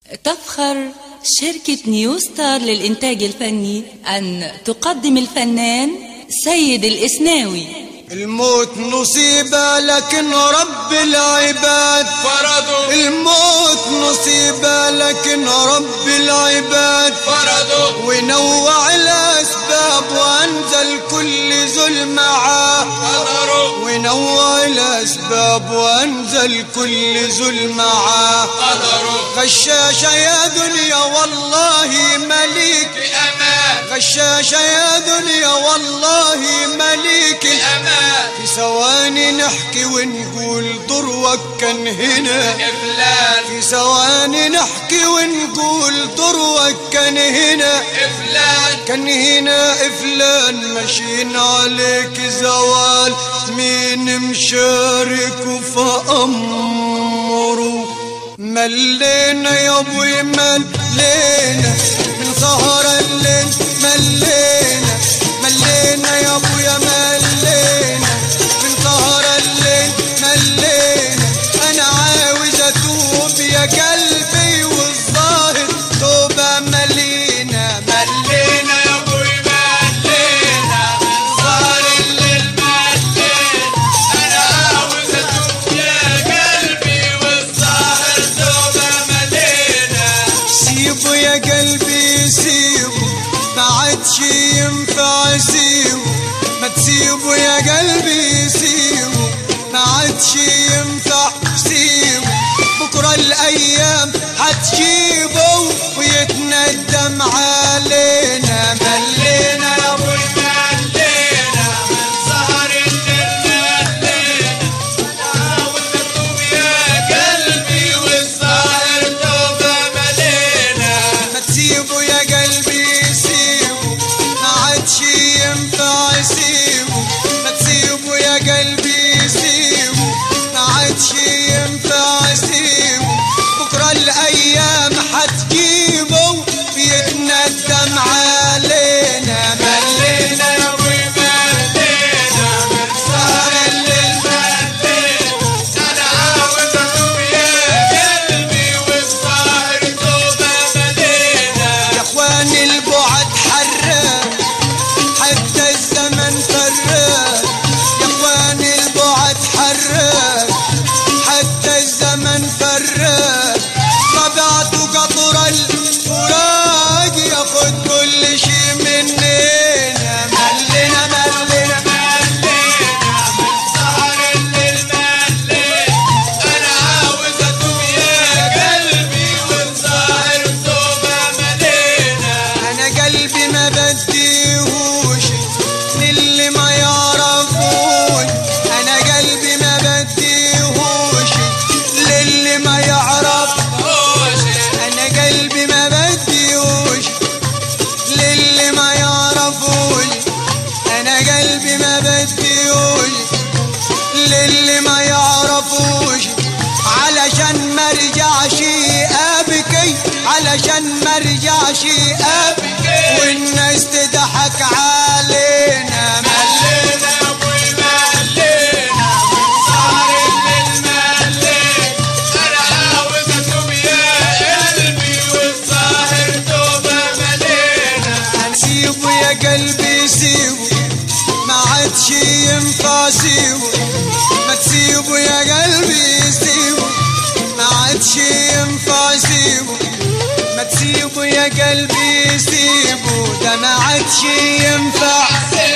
تفخر شركة نيو ستار للإنتاج الفني أن تقدم الفنان سيد الإسناوي الموت نصيبة لكن رب العباد فرضوا الموت نصيبة لكن رب العباد فرضوا ونوع الأسباب وأنزل كل ذل معاه قدروا ونوع الأسباب وأنزل كل ذل معاه قدروا غشاشة يا دنيا والله مليك بأمان غشاشة يا دنيا والله مليك بأمان في ثواني نحكي ونقول ضروك كان هنا إفلال في ثواني نحكي ونقول ضروك كان هنا إفلال كان هنا فلان ماشيين عليك زوال مين مشارك فأمره ملينا يا ابوي ملينا من سهر الليل ملينا ملينا يا ابويا ملينا من سهر الليل ملينا انا عاوز اتوب يا قلبي والظاهر توبه ملينا ملينا يا ابوي ملينا من صار الليل ملينا انا عاوز اتوب يا قلبي والظاهر توبه ملينا سيبه يا قلبي سيبه ما عادش ينفع سيبه ما تسيبه يا قلبي سيبه ما عادش ينفع سيبه بكرة الأيام هتجيبه ويتندم علينا ملينا يا ابوي ملينا من سهر الليل ملينا انا عاوز اتوب يا قلبي والظاهر توبه ملينا ما تسيبه يا قلبي سيبه ما عادش ينفع سيبه ما تسيبه يا قلبي سيبه ما عادش ينفع سيبه بكرة الأيام هتجيبه بيتندم علينا ملينا يا ابوي ملينا من سهر الليل ملينا انا عاوز اتوب يا قلبي والظاهر توبه ملينا يا اخواني البعد حراق حتى الزمن فراق يا اخواني البعد حراق حتى الزمن فراق طبعته قطر الفراق ياخد كل شي مننا ملنا ملنا ملينا من سهر الليل ملينا انا عاوز اتوب يا قلبي والظاهر توبه ملينا انا قلبي ما بديهوش للي ما يعرفون انا قلبي ما بديهوش للي ما يعرفوش انا قلبي ما بديهوش للي ما يعرفوش انا قلبي ما بديهوش للي ما يعرفوش علشان ما رجعش ابكي علشان ما رجعش ابكي والناس تضحك علينا ملينا يا ابوي ملينا من سهر الليل ملينا انا عاوز اتوب يا قلبي والظاهر توبه ملينا سيبه يا قلبي سيبه ما عادش ينفع سيبه ما تسيبه يا قلبي سيبه ما عادش ينفع سيبه ما تسيبه يا قلبي سيبه ده ما عادش ينفع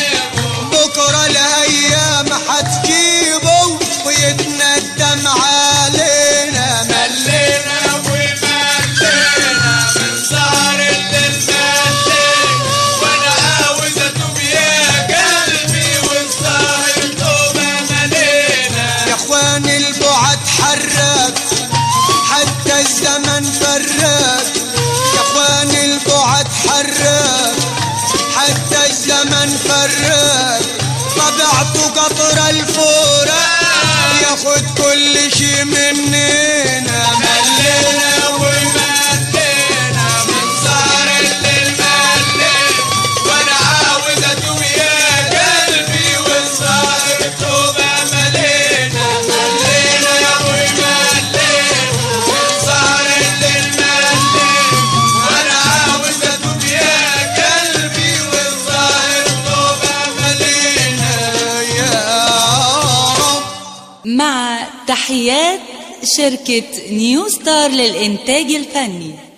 بكرة الأيام هتجيبه ويتندم علينا ملينا يا ابوي ملينا من سهر الليل ملينا وانا عاوز اتوب يا قلبي والظاهر توبه ملينا يا اخواني البعد حراك حتى الزمن فراك يا اخواني البعد حراك حتى الزمن فراك طبعته قطر الفراق ياخد كل شي مننا ملينا يا ابوي ملينا من سهر الليل ملينا وانا عاوز اتوب يا قلبي والظاهر توبه ملينا ملينا يا ابوي ملينا من سهر الليل ملينا مع تحيات شركة نيو ستار للإنتاج الفني